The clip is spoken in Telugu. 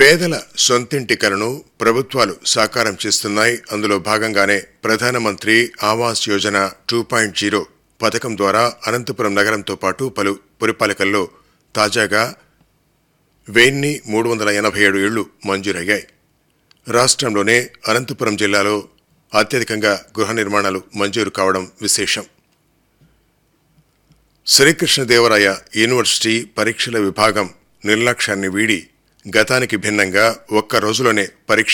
పేదల సొంతింటి కలను ప్రభుత్వాలు సాకారం చేస్తున్నాయి అందులో భాగంగానే ప్రధానమంత్రి Awas Yojana two point zero పథకం ద్వారా అనంతపురం నగరంతో పాటు పలు పురపాలికల్లో తాజాగా వెయ్యి మూడు వందల ఎనభై ఏడు ఇళ్లు మంజూరయ్యాయి రాష్ట్రంలోనే అనంతపురం జిల్లాలో అత్యధికంగా గృహ నిర్మాణాలు మంజూరు కావడం విశేషం శ్రీకృష్ణదేవరాయ యూనివర్సిటీ పరీక్షల విభాగం నిర్లక్ష్యాన్ని వీడి గతానికి భిన్నంగా ఒక్క రోజులోనే పరీక్ష